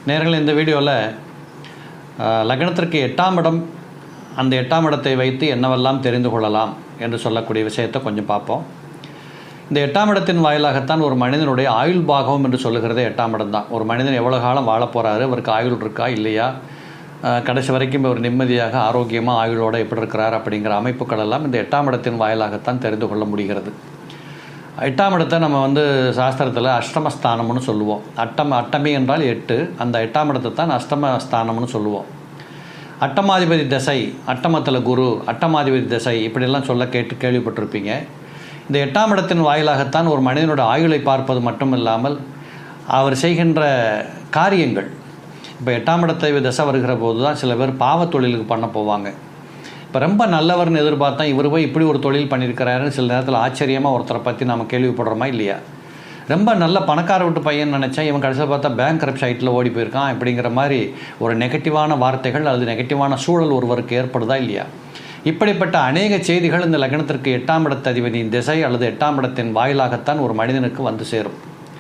நேர்கள் இந்த வீடியோவில் லக்னத்திற்கு எட்டாம் இடம் அந்த எட்டாம் இடத்தை வைத்து என்னவெல்லாம் தெரிந்து கொள்ளலாம் என்று சொல்லக்கூடிய விஷயத்தை கொஞ்சம் பார்ப்போம் இந்த எட்டாம் இடத்தின் வாயிலாகத்தான் ஒரு மனிதனுடைய ஆயுள் பாகம் என்று சொல்லுகிறதே எட்டாம் இடம் தான் ஒரு மனிதன் எவ்வளோ காலம் வாழ போகிறாரு அவருக்கு ஆயுள் இருக்கா இல்லையா அஹ், கடைசி வரைக்கும் ஒரு நிம்மதியாக ஆரோக்கியமாக ஆயுளோட எப்படி இருக்கிறார் அப்படிங்கிற அமைப்புகள் எல்லாம் இந்த எட்டாம் இடத்தின் வாயிலாகத்தான் தெரிந்து கொள்ள முடிகிறது எட்டாம் இடத்தை நம்ம வந்து சாஸ்திரத்தில் அஷ்டமஸ்தானம்னு சொல்லுவோம் அட்டம் அட்டமி என்றால் எட்டு அந்த எட்டாம் இடத்தை தான் அஷ்டமஸ்தானம்னு சொல்லுவோம் அட்டமாதிபதி தசை அட்டமத்தில் குரு அட்டமாதிபதி தசை இப்படியெல்லாம் சொல்ல கேட்டு கேள்விப்பட்டிருப்பீங்க இந்த எட்டாம் இடத்தின் வாயிலாகத்தான் ஒரு மனிதனோட ஆயுளை பார்ப்பது மட்டும் இல்லாமல் அவர் செய்கின்ற காரியங்கள் இப்போ எட்டாம் இடத்தை தசை வருகிற போது தான் சில பேர் பாவத் தொழிலுக்கு பண்ண போவாங்க இப்போ ரொம்ப நல்லவர்னு எதிர்பார்த்தா இவர் போய் இப்படி ஒரு தொழில் பண்ணியிருக்கிறாருன்னு சில நேரத்தில் ஆச்சரியமாக ஒருத்தரை பற்றி நம்ம கேள்விப்படுறோமா இல்லையா ரொம்ப நல்ல பணக்கார விட்டு பையன் நினச்சா இவன் கடைசியில் பார்த்தா பேங்க் கரப்ட் சைட்டில் ஓடி போயிருக்கான் இப்படிங்கிற மாதிரி ஒரு நெகட்டிவான வார்த்தைகள் அல்லது நெகட்டிவான சூழல் ஒருவருக்கு ஏற்படுதா இல்லையா இப்படிப்பட்ட அநேக செய்திகள் இந்த லக்னத்திற்கு எட்டாம் இடத்த அதிபதியின் திசை அல்லது எட்டாம் இடத்தின் வாயிலாகத்தான் ஒரு மனிதனுக்கு வந்து சேரும்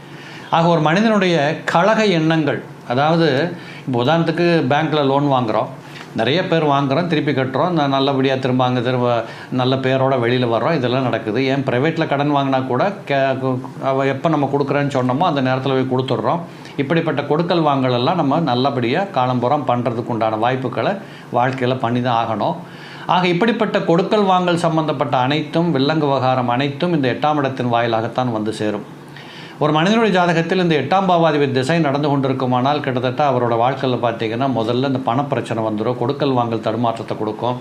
ஆக ஒரு மனிதனுடைய கழக எண்ணங்கள் அதாவது இப்போ உதாரணத்துக்கு பேங்க்கில் லோன் வாங்குகிறோம் நிறைய பேர் வாங்குகிறோம் திருப்பி கட்டுறோம் ந- நல்லபடியாக திரும்ப அங்கே திரும்ப நல்ல பேரோட வெளியில் வர்றோம் இதெல்லாம் நடக்குது ஏன் ப்ரைவேட்டில் கடன் வாங்கினா கூட கே எப்போ நம்ம கொடுக்குறேன்னு சொன்னோமோ அந்த நேரத்தில் போய் கொடுத்துட்றோம் இப்படிப்பட்ட கொடுக்கல் வாங்கல் எல்லாம் நம்ம நல்லபடியாக காலம்புறம் பண்ணுறதுக்கு உண்டான வாய்ப்புகளை வாழ்க்கையில் பண்ணி தான் ஆகணும் ஆக இப்படிப்பட்ட கொடுக்கல் வாங்கல் சம்பந்தப்பட்ட அனைத்தும் வில்லங்க விவகாரம் அனைத்தும் இந்த எட்டாம் இடத்தின் வாயிலாகத்தான் வந்து சேரும் ஒரு மனிதனுடைய ஜாதகத்தில் இந்த எட்டாம் பாவாதிபதி திசை நடந்து கொண்டிருக்குமானால் கிட்டத்தட்ட அவரோட வாழ்க்கையில் பார்த்தீங்கன்னா முதல்ல இந்த பணப்பிரச்சனை வந்துடும் கொடுக்கல் வாங்கல் தடுமாற்றத்தை கொடுக்கும்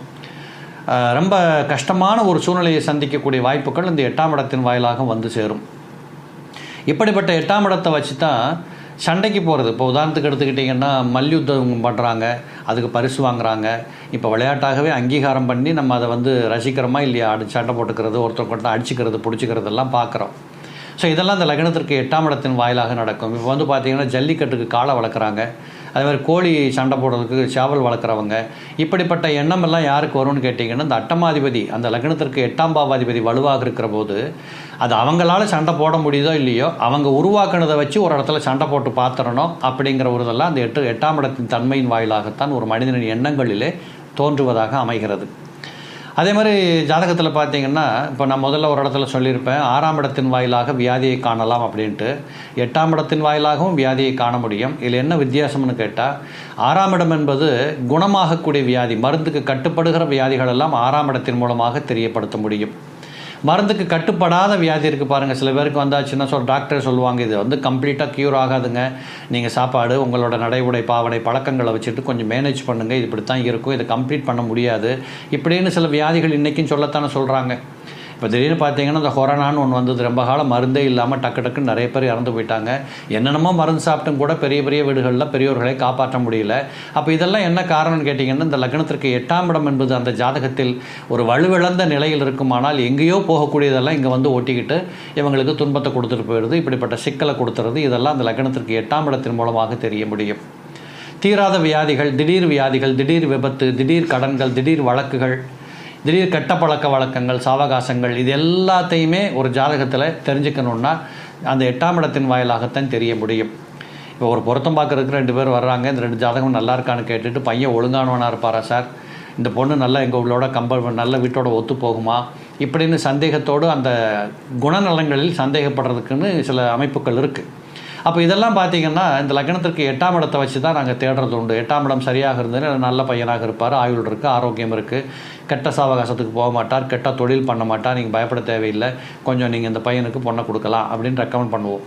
ஆஹ் ரொம்ப கஷ்டமான ஒரு சூழ்நிலையை சந்திக்கக்கூடிய வாய்ப்புகள் இந்த எட்டாம் இடத்தின் வாயிலாக வந்து சேரும் இப்படிப்பட்ட எட்டாம் இடத்தை வச்சு தான் சண்டைக்கு போகிறது இப்போ உதாரணத்துக்கு எடுத்துக்கிட்டிங்கன்னா மல்யுத்தம் பண்ணுறாங்க அதுக்கு பரிசு வாங்குறாங்க இப்போ விளையாட்டாகவே அங்கீகாரம் பண்ணி நம்ம அதை வந்து ரசிக்கிறோமா இல்லையா அடி சண்டை போட்டுக்கிறது ஒருத்தர் அடிச்சுக்கிறது பிடிச்சிக்கிறதெல்லாம் பார்க்குறோம் ஸோ இதெல்லாம் இந்த லக்னத்திற்கு எட்டாம் இடத்தின் வாயிலாக நடக்கும் இப்போ வந்து பார்த்தீங்கன்னா ஜல்லிக்கட்டுக்கு காளை வளர்க்குறாங்க அதே மாதிரி கோழி சண்டை போடுறதுக்கு சேவல் வளர்க்குறவங்க இப்படிப்பட்ட எண்ணம் எல்லாம் யாருக்கு வரும்னு கேட்டிங்கன்னா இந்த அட்டமாதிபதி அந்த லக்னத்திற்கு எட்டாம் பாவாதிபதி வலுவாக இருக்கிற போது அது அவங்களால சண்டை போட முடியுதோ இல்லையோ அவங்க உருவாக்குனதை வச்சு ஒரு இடத்துல சண்டை போட்டு பார்த்துடணும் அப்படிங்கிற ஒரு இதெல்லாம் அந்த எட்டு எட்டாம் இடத்தின் தன்மையின் வாயிலாகத்தான் ஒரு மனிதனின் எண்ணங்களிலே தோன்றுவதாக அமைகிறது அதே மாதிரி ஜாதகத்தில் பார்த்தீங்கன்னா இப்போ நான் முதல்ல ஒரு இடத்துல சொல்லியிருப்பேன் ஆறாம் இடத்தின் வாயிலாக வியாதியை காணலாம் அப்படின்ட்டு எட்டாம் இடத்தின் வாயிலாகவும் வியாதியை காண முடியும் இதில் என்ன வித்தியாசம்னு கேட்டால் ஆறாம் இடம் என்பது குணமாகக்கூடிய வியாதி மருந்துக்கு கட்டுப்படுகிற வியாதிகள் எல்லாம் ஆறாம் இடத்தின் மூலமாக தெரியப்படுத்த முடியும் மருந்துக்கு கட்டுப்படாத வியாதி இருக்குது பாருங்கள் சில பேருக்கு வந்தாச்சுன்னா சொல் டாக்டர் சொல்லுவாங்க இது வந்து கம்ப்ளீட்டாக க்யூர் ஆகாதுங்க நீங்கள் சாப்பாடு உங்களோட நடை உடை பாவனை பழக்கங்களை வச்சுட்டு கொஞ்சம் மேனேஜ் பண்ணுங்கள் இது இப்படி தான் இருக்கும் இதை கம்ப்ளீட் பண்ண முடியாது இப்படின்னு சில வியாதிகள் இன்றைக்கும் சொல்லத்தானே சொல்கிறாங்க இப்போ திடீர்னு பார்த்தீங்கன்னா இந்த கொரோனான்னு ஒன்று வந்தது ரொம்ப காலம் மருந்தே இல்லாமல் டக்கு டக்குன்னு நிறைய பேர் இறந்து போயிட்டாங்க என்னென்னமோ மருந்து சாப்பிட்டும் கூட பெரிய பெரிய வீடுகளில் பெரியோர்களை காப்பாற்ற முடியல அப்போ இதெல்லாம் என்ன காரணம்னு கேட்டிங்கன்னா இந்த லக்னத்திற்கு எட்டாம் இடம் என்பது அந்த ஜாதகத்தில் ஒரு வலுவிழந்த நிலையில் இருக்குமானால் எங்கேயோ போகக்கூடியதெல்லாம் இங்கே வந்து ஒட்டிக்கிட்டு இவங்களுக்கு துன்பத்தை கொடுத்துட்டு போயிடுது இப்படிப்பட்ட சிக்கலை கொடுத்துறது இதெல்லாம் அந்த லக்னத்திற்கு எட்டாம் இடத்தின் மூலமாக தெரிய முடியும் தீராத வியாதிகள் திடீர் வியாதிகள் திடீர் விபத்து திடீர் கடன்கள் திடீர் வழக்குகள் திடீர் கெட்ட பழக்க வழக்கங்கள் சாவகாசங்கள் இது எல்லாத்தையுமே ஒரு ஜாதகத்தில் தெரிஞ்சுக்கணுன்னா அந்த எட்டாம் இடத்தின் வாயிலாகத்தான் தெரிய முடியும் இப்போ ஒரு பொருத்தம் பார்க்கறதுக்கு ரெண்டு பேர் வர்றாங்க இந்த ரெண்டு ஜாதகம் நல்லா இருக்கான்னு கேட்டுட்டு பையன் ஒழுங்கானவனாக இருப்பாரா சார் இந்த பொண்ணு நல்லா எங்கள் உள்ளோட கம்பல் நல்ல வீட்டோட ஒத்து போகுமா இப்படின்னு சந்தேகத்தோடு அந்த குணநலங்களில் சந்தேகப்படுறதுக்குன்னு சில அமைப்புகள் இருக்குது அப்போ இதெல்லாம் பார்த்தீங்கன்னா இந்த லக்னத்திற்கு எட்டாம் இடத்தை வச்சு தான் நாங்கள் தேடுறது உண்டு எட்டாம் இடம் சரியாக இருந்ததுன்னா நல்ல பையனாக இருப்பார் ஆயுள் இருக்குது ஆரோக்கியம் இருக்குது கெட்ட சாவகாசத்துக்கு போக மாட்டார் கெட்ட தொழில் பண்ண மாட்டார் நீங்கள் பயப்பட தேவையில்லை கொஞ்சம் நீங்கள் இந்த பையனுக்கு பொண்ணை கொடுக்கலாம் அப்படின்னு ரெக்கமெண்ட் பண்ணுவோம்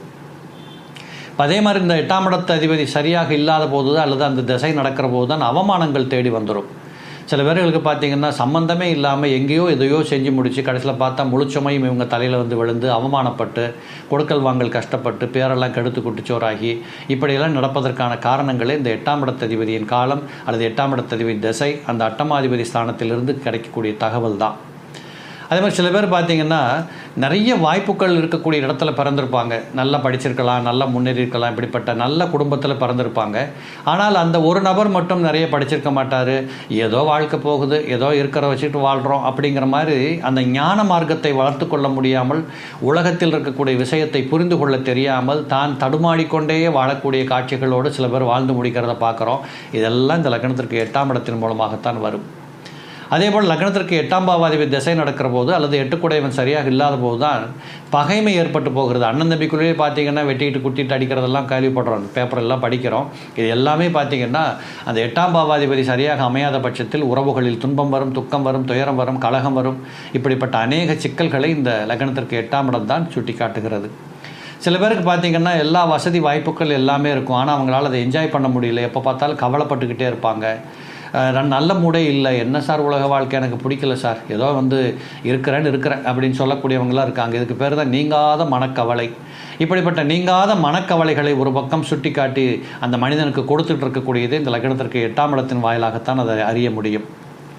இப்ப அதே மாதிரி இந்த எட்டாம் இடத்து அதிபதி சரியாக இல்லாத போது அல்லது அந்த திசை நடக்கிற போது தான் அவமானங்கள் தேடி வந்துடும் சில பேர்களுக்கு பார்த்தீங்கன்னா சம்மந்தமே இல்லாமல் எங்கேயோ எதையோ செஞ்சு முடிச்சு கடைசியில் பார்த்தா முழுச்சமையும் இவங்க தலையில் வந்து விழுந்து அவமானப்பட்டு கொடுக்கல் வாங்கல் கஷ்டப்பட்டு பேரெல்லாம் கெடுத்து குட்டிச்சோராகி இப்படியெல்லாம் நடப்பதற்கான காரணங்களே இந்த எட்டாம் இடத்ததிபதியின் காலம் அல்லது எட்டாம் இடத்ததிபதி திசை அந்த அட்டமாதிபதி ஸ்தானத்திலிருந்து கிடைக்கக்கூடிய தகவல் தான் அதே மாதிரி சில பேர் பார்த்தீங்கன்னா நிறைய வாய்ப்புகள் இருக்கக்கூடிய இடத்துல பிறந்திருப்பாங்க நல்லா படிச்சிருக்கலாம் நல்லா முன்னேறி இருக்கலாம் இப்படிப்பட்ட நல்ல குடும்பத்தில் பிறந்திருப்பாங்க ஆனால் அந்த ஒரு நபர் மட்டும் நிறைய படிச்சிருக்க மாட்டார் ஏதோ வாழ்க்கை போகுது ஏதோ இருக்கிற வச்சுட்டு வாழ்கிறோம் அப்படிங்கிற மாதிரி அந்த ஞான மார்க்கத்தை வளர்த்து கொள்ள முடியாமல் உலகத்தில் இருக்கக்கூடிய விஷயத்தை புரிந்து கொள்ள தெரியாமல் தான் தடுமாடிக்கொண்டே வாழக்கூடிய காட்சிகளோடு சில பேர் வாழ்ந்து முடிக்கிறத பார்க்குறோம் இதெல்லாம் இந்த லக்னத்திற்கு எட்டாம் இடத்தின் மூலமாகத்தான் வரும் அதே போல் லக்னத்திற்கு எட்டாம் பாவாதிபதி திசை நடக்கிற போது அல்லது எட்டுக்குடையவன் சரியாக இல்லாத போது தான் பகைமை ஏற்பட்டு போகிறது அண்ணன் தம்பிக்குள்ளேயே பார்த்தீங்கன்னா வெட்டிட்டு குட்டிட்டு அடிக்கிறதெல்லாம் கேள்விப்படுறோம் பேப்பர் எல்லாம் படிக்கிறோம் இது எல்லாமே பார்த்தீங்கன்னா அந்த எட்டாம் பாவாதிபதி சரியாக அமையாத பட்சத்தில் உறவுகளில் துன்பம் வரும் துக்கம் வரும் துயரம் வரும் கலகம் வரும் இப்படிப்பட்ட அநேக சிக்கல்களை இந்த லக்னத்திற்கு எட்டாம் இடம் தான் சுட்டி காட்டுகிறது சில பேருக்கு பார்த்தீங்கன்னா எல்லா வசதி வாய்ப்புகள் எல்லாமே இருக்கும் ஆனால் அவங்களால அதை என்ஜாய் பண்ண முடியல எப்போ பார்த்தாலும் கவலைப்பட்டுக்கிட்டே இருப்பாங்க அஹ் நான் நல்ல மூடே இல்லை என்ன சார் உலக வாழ்க்கை எனக்கு பிடிக்கல சார் ஏதோ வந்து இருக்கிறேன்னு இருக்கிறேன் அப்படின்னு சொல்லக்கூடியவங்களாம் இருக்காங்க இதுக்கு பேர் தான் நீங்காத மனக்கவலை இப்படிப்பட்ட நீங்காத மனக்கவலைகளை ஒரு பக்கம் சுட்டி காட்டி அந்த மனிதனுக்கு கொடுத்துட்டு இருக்கக்கூடியது இந்த லக்னத்திற்கு எட்டாம் இடத்தின் வாயிலாகத்தான் அதை அறிய முடியும்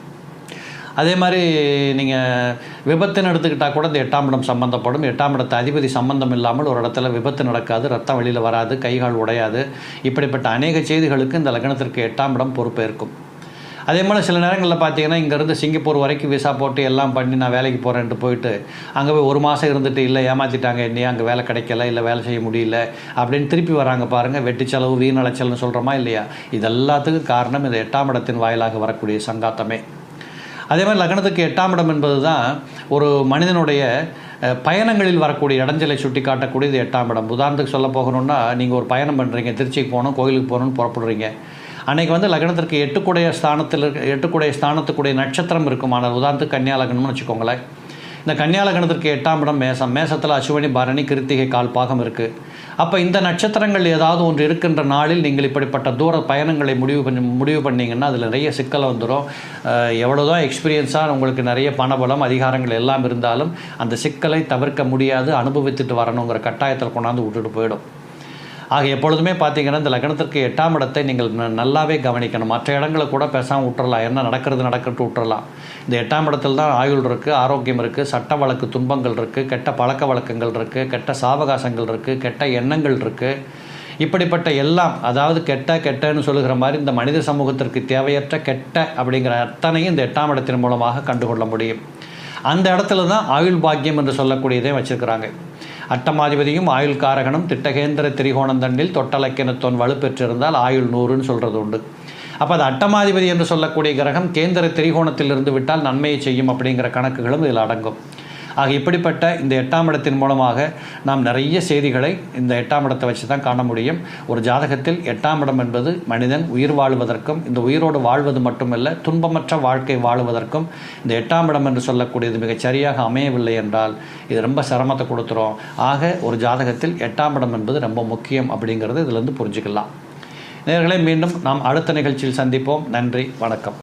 அதே மாதிரி நீங்கள் விபத்துன்னு எடுத்துக்கிட்டால் கூட இந்த எட்டாம் இடம் சம்மந்தப்படும் எட்டாம் இடத்து அதிபதி சம்பந்தம் இல்லாமல் ஒரு இடத்துல விபத்து நடக்காது ரத்தம் வெளியில் வராது கைகால் உடையாது இப்படிப்பட்ட அநேக செய்திகளுக்கு இந்த லக்னத்திற்கு எட்டாம் இடம் பொறுப்பேற்கும் அதே மாதிரி சில நேரங்களில் பார்த்தீங்கன்னா இங்கேருந்து சிங்கப்பூர் வரைக்கும் விசா போட்டு எல்லாம் பண்ணி நான் வேலைக்கு போகிறேன்ட்டு போயிட்டு அங்கே போய் ஒரு மாதம் இருந்துட்டு இல்லை ஏமாற்றிட்டாங்க என்னையா அங்கே வேலை கிடைக்கல இல்லை வேலை செய்ய முடியல அப்படின்னு திருப்பி வராங்க பாருங்கள் வெட்டி செலவு வீணலைச்சல்னு சொல்கிறோமா இல்லையா இது எல்லாத்துக்கும் காரணம் இந்த எட்டாம் இடத்தின் வாயிலாக வரக்கூடிய சங்காத்தமே அதே மாதிரி லக்னத்துக்கு எட்டாம் இடம் என்பது தான் ஒரு மனிதனுடைய அஹ், பயணங்களில் வரக்கூடிய இடைஞ்சலை சுட்டி காட்டக்கூடியது எட்டாம் இடம் உதாரணத்துக்கு சொல்ல போகணும்னா நீங்கள் ஒரு பயணம் பண்ணுறீங்க திருச்சிக்கு போகணும் கோயிலுக்கு போகணும்னு புறப்படுறீங்க அன்னைக்கு வந்து லக்னத்திற்கு எட்டுக்குடைய ஸ்தானத்தில் இருக்க எட்டுக்குடைய ஸ்தானத்துக்குடைய நட்சத்திரம் இருக்கும் ஆனால் உதாரணத்துக்கு கன்னியா லக்னம்னு வச்சுக்கோங்களேன் இந்த கன்னியா லக்னத்திற்கு எட்டாம் இடம் மேசம் மேசத்தில் அசுவனி பரணி கிருத்திகை கால் பாகம் இருக்குது அப்போ இந்த நட்சத்திரங்கள் ஏதாவது ஒன்று இருக்கின்ற நாளில் நீங்கள் இப்படிப்பட்ட தூர பயணங்களை முடிவு பண்ணி முடிவு பண்ணீங்கன்னா அதில் நிறைய சிக்கல் வந்துடும் அஹ் எவ்வளவுதான் எக்ஸ்பீரியன்ஸாக உங்களுக்கு நிறைய பணபலம் அதிகாரங்கள் எல்லாம் இருந்தாலும் அந்த சிக்கலை தவிர்க்க முடியாது அனுபவித்துட்டு வரணுங்கிற கட்டாயத்தில் கொண்டாந்து விட்டுட்டு போயிடும் ஆக எப்பொழுதுமே பார்த்தீங்கன்னா இந்த லக்னத்திற்கு எட்டாம் இடத்தை நீங்கள் ந- நல்லாவே கவனிக்கணும் மற்ற இடங்களை கூட பேசாமல் விட்டுறலாம் என்ன நடக்கிறது நடக்கட்டு விட்டுறலாம் இந்த எட்டாம் இடத்துல தான் ஆயுள் இருக்குது ஆரோக்கியம் இருக்குது சட்ட வழக்கு துன்பங்கள் இருக்குது கெட்ட பழக்க வழக்கங்கள் இருக்குது கெட்ட சாவகாசங்கள் இருக்குது கெட்ட எண்ணங்கள் இருக்குது இப்படிப்பட்ட எல்லாம் அதாவது கெட்ட கெட்டன்னு சொல்லுகிற மாதிரி இந்த மனித சமூகத்திற்கு தேவையற்ற கெட்ட அப்படிங்கிற அத்தனையும் இந்த எட்டாம் இடத்தின் மூலமாக கண்டுகொள்ள முடியும் அந்த இடத்துல தான் ஆயுள் பாக்கியம் என்று சொல்லக்கூடியதை வச்சிருக்கிறாங்க அட்டமாதிபதியும் ஆயுள் காரகனும் திட்டகேந்திர திரிகோணம் தண்டில் தொட்டலக்கினத்தோன் வலுப்பெற்றிருந்தால் ஆயுள் நூறுன்னு சொல்கிறது உண்டு அப்போ அது அட்டமாதிபதி என்று சொல்லக்கூடிய கிரகம் கேந்திர திரிகோணத்தில் இருந்து விட்டால் நன்மையை செய்யும் அப்படிங்கிற கணக்குகளும் இதில் அடங்கும் ஆக இப்படிப்பட்ட இந்த எட்டாம் இடத்தின் மூலமாக நாம் நிறைய செய்திகளை இந்த எட்டாம் இடத்தை வச்சு தான் காண முடியும் ஒரு ஜாதகத்தில் எட்டாம் இடம் என்பது மனிதன் உயிர் வாழ்வதற்கும் இந்த உயிரோடு வாழ்வது மட்டுமல்ல துன்பமற்ற வாழ்க்கை வாழுவதற்கும் இந்த எட்டாம் இடம் என்று சொல்லக்கூடியது மிகச் சரியாக அமையவில்லை என்றால் இது ரொம்ப சிரமத்தை கொடுத்துரும் ஆக ஒரு ஜாதகத்தில் எட்டாம் இடம் என்பது ரொம்ப முக்கியம் அப்படிங்கிறது இதிலிருந்து புரிஞ்சுக்கலாம் நேர்களை மீண்டும் நாம் அடுத்த நிகழ்ச்சியில் சந்திப்போம் நன்றி வணக்கம்